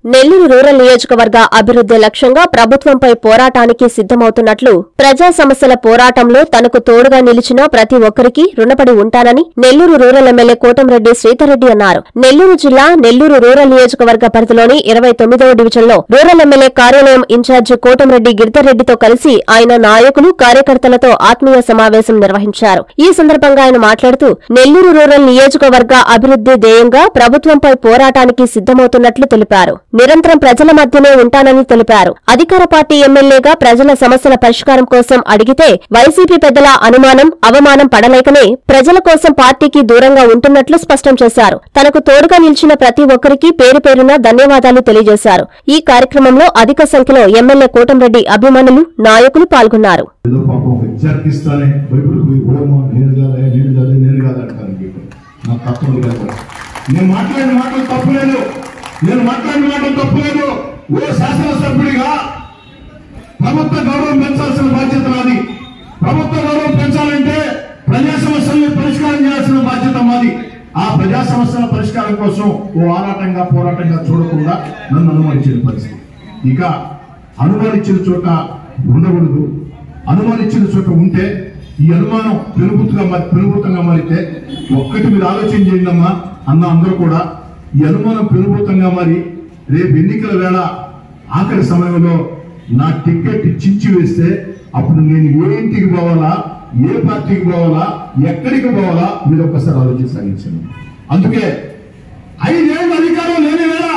Nellore rural నియోజకవర్గ అభివృద్ధి లక్ష్యంగా ప్రభుత్వంపై పోరాటానికి సిద్దమవుతున్నట్లు ప్రజా సమస్యల పోరాటంలో తనకు తోడుగా నిలిచిన ప్రతి ఒక్కరికి రుణపడి ఉంటానని నెల్లూరు రూరల్ ఎమ్మెల్యే కోటంరెడ్డి శ్రీధర్రెడ్డి అన్నారు నెల్లూరు జిల్లా నెల్లూరు రూరల్ నియోజకవర్గ పరిధిలోని ఇరవై తొమ్మిదవ డివిజన్లో రూరల్ ఎమ్మెల్యే కార్యాలయం ఇన్ఛార్జి కోటంరెడ్డి గిరిధర్రెడ్డితో కలిసి ఆయన నాయకులు కార్యకర్తలతో ఆత్మీయ సమావేశం నిర్వహించారు ఈ సందర్భంగా ఆయన మాట్లాడుతూ నెల్లూరు రూరల్ నియోజకవర్గ అభివృద్ధి ధ్యేయంగా ప్రభుత్వంపై పోరాటానికి సిద్దమవుతున్నట్లు తెలిపారు నిరంతరం ప్రజల మధ్యనే ఉంటానని తెలిపారు అధికార పార్టీ ఎమ్మెల్యేగా ప్రజల సమస్యల పరిష్కారం కోసం అడిగితే వైసీపీ పెద్దల అనుమానం అవమానం పడలేకనే ప్రజల కోసం పార్టీకి దూరంగా ఉంటున్నట్లు స్పష్టం చేశారు తనకు తోడుగా నిలిచిన ప్రతి ఒక్కరికి పేరు పేరున ధన్యవాదాలు తెలియజేశారు ఈ కార్యక్రమంలో అధిక సంఖ్యలో ఎమ్మెల్యే కోటంరెడ్డి అభిమానులు నాయకులు పాల్గొన్నారు ఏదో పాపం ఒక విద్యార్థిస్తానే బైబిల్ పోయి ఓడమో నేను కాదే నేను కాదే నేను కాదు అంటారు మీకు నాకు తప్పదు కాదు నేను మాట్లాడిన మాటలు తప్పులేదు నేను మాట్లాడిన మాటలు తప్పులేదు ఓ శాసనసభ్యుడిగా ప్రభుత్వ గౌరవం పెంచాల్సిన బాధ్యత నాది ప్రభుత్వ గౌరవం పెంచాలంటే ప్రజా సమస్యల్ని పరిష్కారం చేయాల్సిన బాధ్యత మాది ఆ ప్రజా సమస్యల పరిష్కారం కోసం ఓ ఆరాటంగా పోరాటంగా చూడకుండా నన్ను అనుమానించిన పరిస్థితి ఇక అనుమానించిన చోట ఉండకూడదు అనుమానించిన చోట ఉంటే ఈ అనుమానం పెనుగుతుగా మరి పెనుభూతంగా మారితే ఒక్కటి మీరు ఆలోచన చేయండి అమ్మా అన్న అందరూ కూడా ఈ అనుమానం పెనుభూతంగా మరి రేపు ఎన్నికల వేళ ఆఖరి సమయంలో నా టికెట్ చించి వేస్తే అప్పుడు నేను ఏ ఇంటికి పోవాలా ఏ పార్టీకి పోవాలా ఎక్కడికి పోవాలా మీరు ఒక్కసారి ఆలోచన సాగించండి అందుకే ఐదేళ్ళు అధికారం లేని వేళ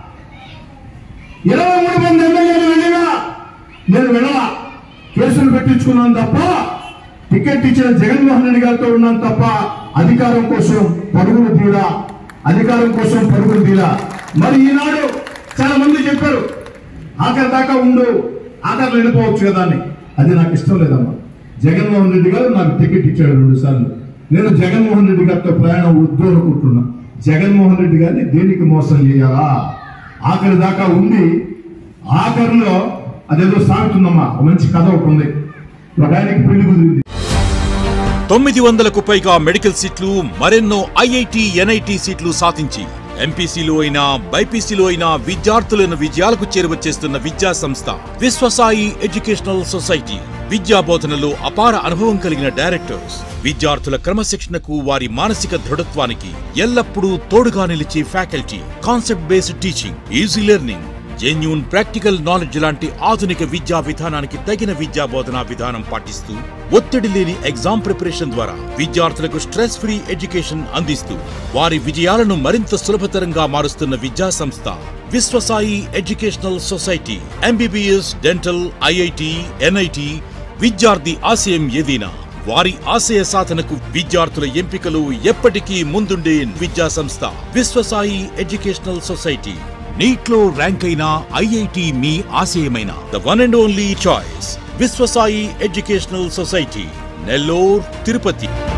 ఇరవై మూడు మంది ఎమ్మెల్యేలు వెళ్ళినా నేను వెళ్ళలా కేసులు పెట్టించుకున్నాను తప్ప టికెట్ ఇచ్చిన జగన్మోహన్ రెడ్డి గారితో ఉన్నాను తప్ప అధికారం కోసం పరుగులు తీరా అధికారం కోసం పరుగులు తీరా మరి ఈనాడు చాలా మంది చెప్పారు ఆఖరి దాకా ఉండు ఆఖరిలో వెళ్ళిపోవచ్చు కదా అని అది నాకు ఇష్టం లేదమ్మా జగన్మోహన్ రెడ్డి గారు నాకు టికెట్ ఇచ్చాడు రెండు సార్లు నేను జగన్మోహన్ రెడ్డి గారితో ప్రయాణం వద్దు అనుకుంటున్నా జగన్మోహన్ రెడ్డి గారిని దేనికి మోసం చేయాలా ఆఖరి దాకా ఉండి ఆఖరిలో అదేదో సాగుతుందమ్మా ఒక మంచి కథ ఒకటి ఉంది ఒక ఆయనకి పెళ్లి కుదిరింది తొమ్మిది వందలకు పైగా మెడికల్ సీట్లు మరెన్నో ఐఐటి ఎన్ఐటి సీట్లు సాధించి ఎంపీసీలో అయినా బైపీసీలో అయినా విద్యార్థులను విజయాలకు చేరువచేస్తున్న విద్యా సంస్థ విశ్వసాయి ఎడ్యుకేషనల్ సొసైటీ విద్యా బోధనలో అపార అనుభవం కలిగిన డైరెక్టర్స్ విద్యార్థుల క్రమశిక్షణకు వారి మానసిక దృఢత్వానికి ఎల్లప్పుడూ తోడుగా నిలిచే faculty concept based teaching easy learning genuine practical knowledge లాంటి ఆధునిక విద్యా విధానానికి తగిన విద్యా బోధనా విధానం పాటిస్తూ ఒత్తిడి లేని ఎగ్జామ్ ప్రిపరేషన్ ద్వారా విద్యార్థులకు స్ట్రెస్ ఫ్రీ ఎడ్యుకేషన్ అందిస్తూ వారి విజయాలను మరింత సులభతరంగా మారుస్తున్న విద్యా సంస్థ Viswasai educational society MBBS dental IIT NIT విద్యార్థి ఆశయం ఏదైనా వారి ఆశయ సాధనకు విద్యార్థుల ఎంపికలు ఎప్పటికీ ముందుండే విద్యా సంస్థ విశ్వసాయి ఎడ్యుకేషనల్ సొసైటీ నీట్లో ర్యాంక్ అయిన ఐఐటి మీ ఆశయమైన the one and only choice Viswasai educational society Nellore Tirupati